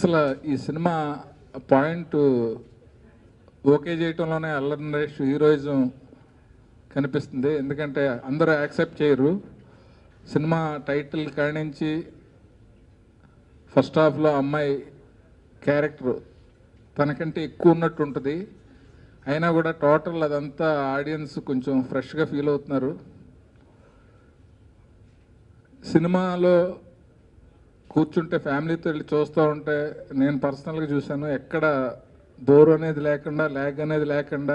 అసలు ఈ cinema point okay చేయటంలోనే అల్లరి నరేష్ హీరోయిజం కనిపిస్తుంది ఎందుకంటే అందరూ యాక్సెప్ట్ చేయరు సినిమా టైటిల్ కానించి ఫస్ట్ హాఫ్లో అమ్మాయి క్యారెక్టర్ తనకంటే ఎక్కువ ఉన్నట్టు ఉంటుంది అయినా కూడా టోటల్ అదంతా ఆడియన్స్ కొంచెం ఫ్రెష్గా ఫీల్ అవుతున్నారు సినిమాలో కూర్చుంటే ఫ్యామిలీతో వెళ్ళి చూస్తూ ఉంటే నేను పర్సనల్గా చూశాను ఎక్కడ బోర్ అనేది లేకుండా ల్యాగ్ అనేది లేకుండా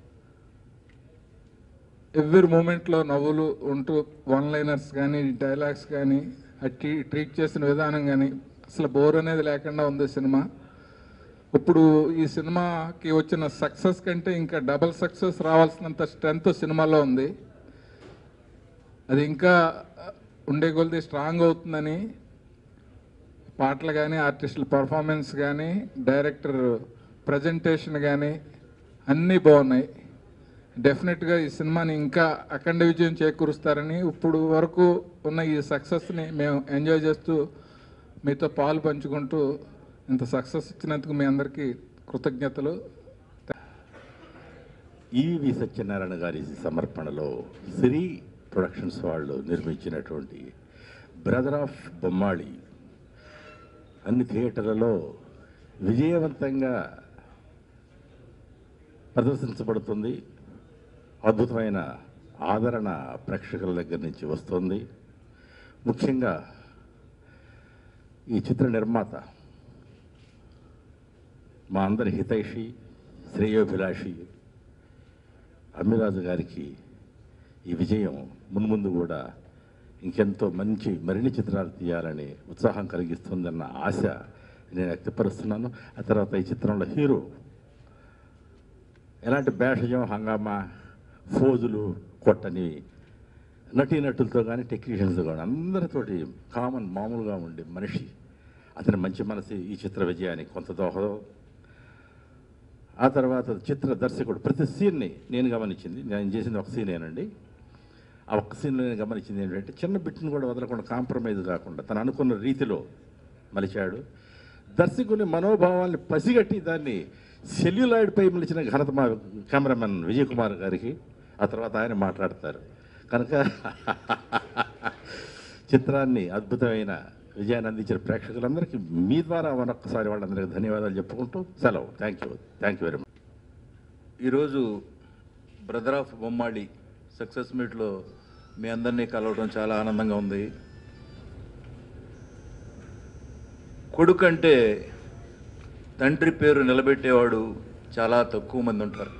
ఎవ్రీ మూమెంట్లో నవ్వులు ఉంటూ వన్ లైనర్స్ కానీ డైలాగ్స్ కానీ అట్టి ట్రీట్ చేసిన విధానం కానీ అసలు బోర్ అనేది లేకుండా ఉంది సినిమా ఇప్పుడు ఈ సినిమాకి వచ్చిన సక్సెస్ కంటే ఇంకా డబల్ సక్సెస్ రావాల్సినంత స్ట్రెంగ్త్ సినిమాలో ఉంది అది ఇంకా ఉండే కొలది స్ట్రాంగ్ అవుతుందని పాటలు కానీ ఆర్టిస్టుల పర్ఫార్మెన్స్ కానీ డైరెక్టర్ ప్రజెంటేషన్ కానీ అన్నీ బాగున్నాయి డెఫినెట్గా ఈ సినిమాని ఇంకా అఖండ విజయం చేకూరుస్తారని ఇప్పుడు వరకు ఉన్న ఈ సక్సెస్ని మేము ఎంజాయ్ చేస్తూ మీతో పాలు పంచుకుంటూ ఇంత సక్సెస్ ఇచ్చినందుకు మీ అందరికీ కృతజ్ఞతలు ఈవి సత్యనారాయణ గారి సమర్పణలో సిరి ప్రొడక్షన్స్ వాళ్ళు నిర్మించినటువంటి బ్రదర్ ఆఫ్ బొమ్మాళి అన్ని థియేటర్లలో విజయవంతంగా ప్రదర్శించబడుతుంది అద్భుతమైన ఆదరణ ప్రేక్షకుల దగ్గర నుంచి వస్తుంది ముఖ్యంగా ఈ చిత్ర నిర్మాత మా అందరి హితైషి శ్రేయోభిలాషి అమ్మిరాజు గారికి ఈ విజయం మున్ముందు కూడా ఇంకెంతో మంచి మరిన్ని చిత్రాలు తీయాలని ఉత్సాహం కలిగిస్తుందన్న ఆశ నేను వ్యక్తపరుస్తున్నాను ఆ తర్వాత ఈ చిత్రంలో హీరో ఎలాంటి భేషజం హంగామా ఫోజులు కొట్టని నటీనటులతో కానీ టెక్నీషియన్స్తో కానీ అందరితోటి కామన్ మామూలుగా ఉండే మనిషి అతని మంచి మనసు ఈ చిత్ర విజయానికి కొంత దోహదం ఆ తర్వాత చిత్ర దర్శకుడు ప్రతి సీన్ని నేను గమనించింది నేను చేసింది ఒక సీనేనండి ఆ ఒక్క సీన్లో నేను గమనించింది ఏంటంటే చిన్న బిట్ని కూడా వదలకుండా కాంప్రమైజ్ కాకుండా తను అనుకున్న రీతిలో మలిచాడు దర్శకుని మనోభావాల్ని పసిగట్టి దాన్ని సెల్యులాయిడ్పై మలిచిన ఘనత మా కెమెరామెన్ విజయ్ కుమార్ గారికి ఆ తర్వాత ఆయన మాట్లాడతారు కనుక చిత్రాన్ని అద్భుతమైన విజయాన్ని అందించిన ప్రేక్షకులందరికీ మీ ద్వారా మరొకసారి వాళ్ళందరికీ ధన్యవాదాలు చెప్పుకుంటూ సెలవు thank you thank you very much ఈరోజు బ్రదర్ ఆఫ్ బొమ్మాళి సక్సెస్ మీట్లో మీ అందరినీ కలవడం చాలా ఆనందంగా ఉంది కొడుకు అంటే తండ్రి పేరు నిలబెట్టేవాడు చాలా తక్కువ మంది ఉంటారు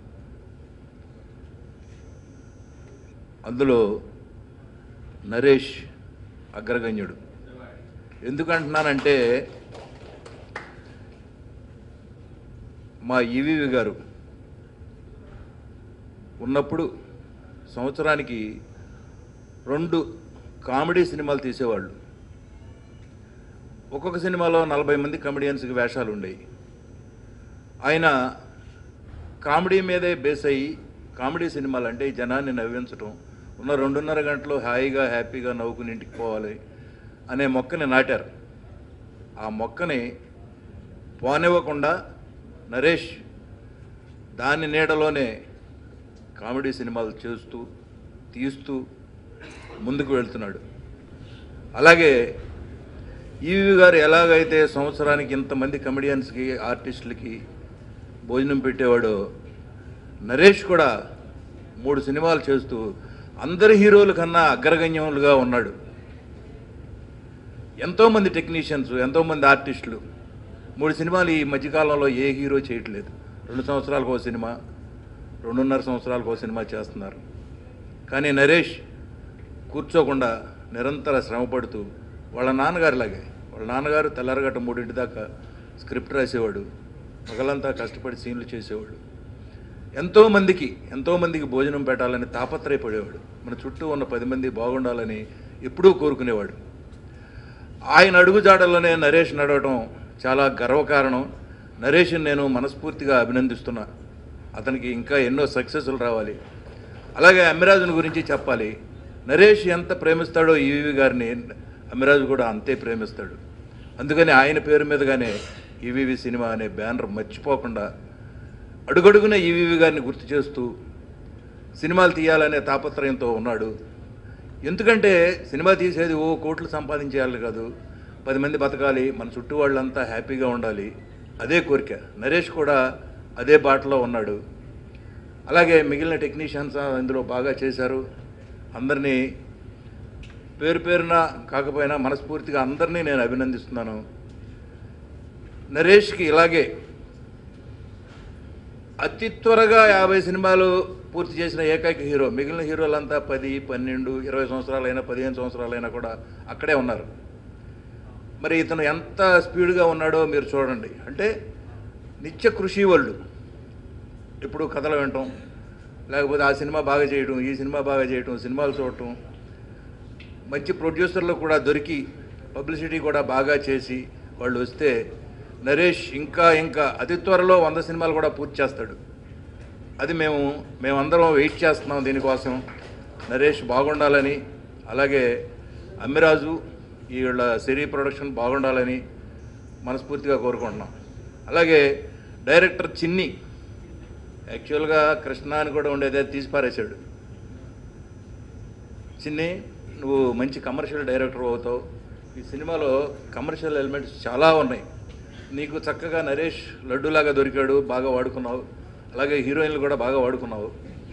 అందులో నరేష్ అగ్రగణ్యుడు ఎందుకంటున్నానంటే మా ఈవీవి గారు ఉన్నప్పుడు సంవత్సరానికి రెండు కామెడీ సినిమాలు తీసేవాళ్ళు ఒక్కొక్క సినిమాలో నలభై మంది కమెడియన్స్కి వేషాలు ఉండేవి ఆయన కామెడీ మీదే బేస్ అయ్యి కామెడీ సినిమాలు అంటే ఈ జనాన్ని నవ్వించటం ఉన్న రెండున్నర గంటలు హాయిగా హ్యాపీగా నవ్వుకుని ఇంటికి పోవాలి అనే మొక్కని నాటారు ఆ మొక్కని పోనివ్వకుండా నరేష్ దాని నీడలోనే కామెడీ సినిమాలు చేస్తూ తీస్తూ ముందుకు వెళ్తున్నాడు అలాగే ఈవి గారు ఎలాగైతే సంవత్సరానికి ఇంతమంది కమెడియన్స్కి ఆర్టిస్టులకి భోజనం పెట్టేవాడో నరేష్ కూడా మూడు సినిమాలు చేస్తూ అందరి హీరోల కన్నా అగ్రగణ్యములుగా ఉన్నాడు ఎంతోమంది టెక్నీషియన్స్ ఎంతోమంది ఆర్టిస్టులు మూడు సినిమాలు ఈ మధ్యకాలంలో ఏ హీరో చేయట్లేదు రెండు సంవత్సరాలకు ఒక సినిమా రెండున్నర సంవత్సరాలకు ఒక సినిమా చేస్తున్నారు కానీ నరేష్ కూర్చోకుండా నిరంతర శ్రమపడుతూ వాళ్ళ నాన్నగారిలాగే వాళ్ళ నాన్నగారు తెల్లారగట్ట మూడింటి దాకా స్క్రిప్ట్ రాసేవాడు పగలంతా కష్టపడి సీన్లు చేసేవాడు ఎంతోమందికి ఎంతోమందికి భోజనం పెట్టాలని తాపత్రయపడేవాడు మన చుట్టూ ఉన్న పది మంది బాగుండాలని ఎప్పుడూ కోరుకునేవాడు ఆయన అడుగుజాడల్లోనే నరేష్ నడవటం చాలా గర్వకారణం నరేష్ని నేను మనస్ఫూర్తిగా అభినందిస్తున్నా అతనికి ఇంకా ఎన్నో సక్సెస్లు రావాలి అలాగే అమ్మిరాజుని గురించి చెప్పాలి నరేష్ ఎంత ప్రేమిస్తాడో ఈవి గారిని అమ్మిరాజు కూడా అంతే ప్రేమిస్తాడు అందుకని ఆయన పేరు మీదుగానే ఈవీవి సినిమా అనే బ్యానర్ మర్చిపోకుండా అడుగడుగున ఈవీవి గారిని గుర్తు చేస్తూ సినిమాలు తీయాలనే తాపత్రయంతో ఉన్నాడు ఎందుకంటే సినిమా తీసేది ఓ కోట్లు సంపాదించేయాలి కాదు పది మంది బతకాలి మన చుట్టూ వాళ్ళంతా హ్యాపీగా ఉండాలి అదే కోరిక నరేష్ కూడా అదే బాటలో ఉన్నాడు అలాగే మిగిలిన టెక్నీషియన్స్ ఇందులో బాగా చేశారు అందరినీ పేరు పేరున కాకపోయినా మనస్ఫూర్తిగా అందరినీ నేను అభినందిస్తున్నాను నరేష్కి ఇలాగే అతి త్వరగా యాభై సినిమాలు పూర్తి చేసిన ఏకైక హీరో మిగిలిన హీరోలంతా పది పన్నెండు ఇరవై సంవత్సరాలైనా పదిహేను సంవత్సరాలైనా కూడా అక్కడే ఉన్నారు మరి ఇతను ఎంత స్పీడ్గా ఉన్నాడో మీరు చూడండి అంటే నిత్య కృషి వాళ్ళు ఇప్పుడు కథలు వినటం లేకపోతే ఆ సినిమా బాగా చేయటం ఈ సినిమా బాగా చేయటం సినిమాలు చూడటం మంచి ప్రొడ్యూసర్లు కూడా దొరికి పబ్లిసిటీ కూడా బాగా చేసి వాళ్ళు వస్తే నరేష్ ఇంకా ఇంకా అతి త్వరలో వంద సినిమాలు కూడా పూర్తి చేస్తాడు అది మేము మేమందరం వెయిట్ చేస్తున్నాం దీనికోసం నరేష్ బాగుండాలని అలాగే అమ్మిరాజు వీళ్ళ సిరీ ప్రొడక్షన్ బాగుండాలని మనస్ఫూర్తిగా కోరుకుంటున్నాం అలాగే డైరెక్టర్ చిన్ని యాక్చువల్గా కృష్ణ అని కూడా ఉండేది అది తీసి పారేశాడు చిన్ని నువ్వు మంచి కమర్షియల్ డైరెక్టర్ అవుతావు ఈ సినిమాలో కమర్షియల్ ఎలిమెంట్స్ చాలా ఉన్నాయి నీకు చక్కగా నరేష్ లడ్డూలాగా దొరికాడు బాగా వాడుకున్నావు అలాగే హీరోయిన్లు కూడా బాగా వాడుకున్నావు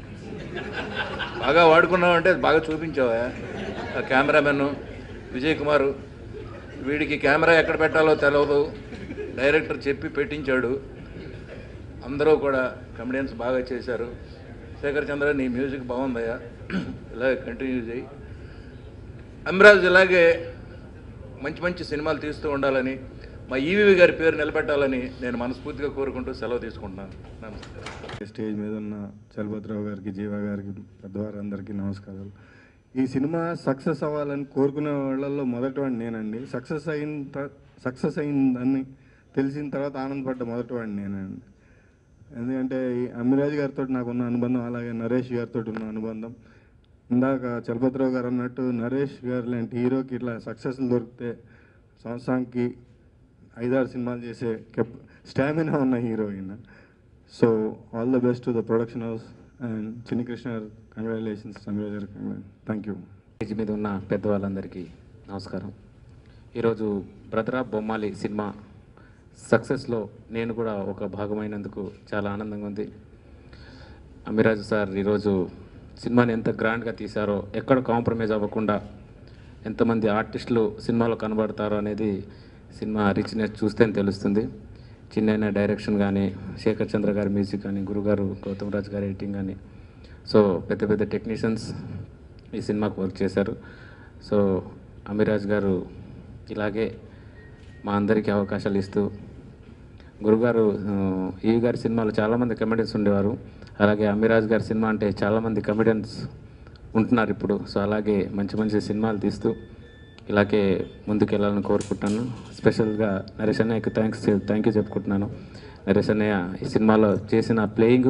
బాగా వాడుకున్నావు అంటే బాగా చూపించావా ఆ కెమెరామెన్ విజయ్ కుమార్ వీడికి కెమెరా ఎక్కడ పెట్టాలో తెలియదు డైరెక్టర్ చెప్పి పెట్టించాడు అందరూ కూడా కమెడియన్స్ బాగా చేశారు శేఖర్ చంద్ర నీ మ్యూజిక్ బాగుందయ్యా ఇలాగే కంటిన్యూ చేయి అమ్రాజ్ ఇలాగే మంచి మంచి సినిమాలు తీస్తూ ఉండాలని మా ఈవీవి గారి పేరు నిలబెట్టాలని నేను మనస్ఫూర్తిగా కోరుకుంటూ సెలవు తీసుకుంటున్నాను నమస్తే స్టేజ్ మీద ఉన్న చలపతిరావు గారికి జీవ గారికి పెద్దవారందరికీ నమస్కారాలు ఈ సినిమా సక్సెస్ అవ్వాలని కోరుకునే వాళ్ళల్లో మొదటివాడిని నేనండి సక్సెస్ అయిన సక్సెస్ అయిందని తెలిసిన తర్వాత ఆనందపడ్డ మొదటివాడిని నేనండి ఎందుకంటే ఈ అమ్మిరాజు గారితో నాకు ఉన్న అనుబంధం అలాగే నరేష్ గారితో ఉన్న అనుబంధం ఇందాక చలపతిరావు గారు అన్నట్టు నరేష్ గారు లాంటి హీరోకి ఇట్లా సక్సెస్లు దొరికితే సంవత్సరానికి ఐదారు సినిమాలు చేసే కెప్ స్టామినా ఉన్న heroine so all the best to the production house and Chinni Krishna గారు కంగ్రాచులేషన్స్ అమ్మిరాజు గారు థ్యాంక్ యూ స్టేజ్ మీద ఉన్న పెద్దవాళ్ళందరికీ నమస్కారం ఈరోజు బ్రదరా బొమ్మాలి సినిమా సక్సెస్లో నేను కూడా ఒక భాగమైనందుకు చాలా ఆనందంగా ఉంది అమిరాజు సార్ ఈరోజు సినిమాని ఎంత గ్రాండ్గా తీశారో ఎక్కడ కాంప్రమైజ్ అవ్వకుండా ఎంతమంది ఆర్టిస్టులు సినిమాలో కనబడతారో అనేది సినిమా రిచ్నెస్ చూస్తే తెలుస్తుంది చిన్న డైరెక్షన్ కానీ శేఖర్ చంద్ర గారి మ్యూజిక్ కానీ గురుగారు గౌతమ్ రాజ్ గారి ఎడిటింగ్ కానీ సో పెద్ద పెద్ద టెక్నీషియన్స్ ఈ సినిమాకు వర్క్ చేశారు సో అమిరాజ్ గారు ఇలాగే మా అందరికీ అవకాశాలు ఇస్తూ గురుగారు ఆ, ఈ గారి సినిమాలో చాలామంది కమెడియన్స్ ఉండేవారు అలాగే అమిరాజ్ గారి సినిమా అంటే చాలామంది కమెడియన్స్ ఉంటున్నారు ఇప్పుడు సో అలాగే మంచి మంచి సినిమాలు తీస్తూ ఇలాగే ముందుకు వెళ్ళాలని కోరుకుంటున్నాను స్పెషల్గా నరేష్ అన్నయ్యకి థ్యాంక్స్ థ్యాంక్ యూ చెప్పుకుంటున్నాను నరేష్ అన్నయ్య ఈ సినిమాలో చేసిన ప్లేయింగ్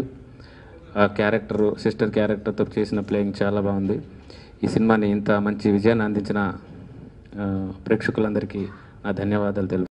ఆ క్యారెక్టర్ సిస్టర్ క్యారెక్టర్తో చేసిన ప్లేయింగ్ చాలా బాగుంది ఈ సినిమాని ఇంత మంచి విజయాన్ని అందించిన ఆ, ప్రేక్షకులందరికీ నా ధన్యవాదాలు తెలుపు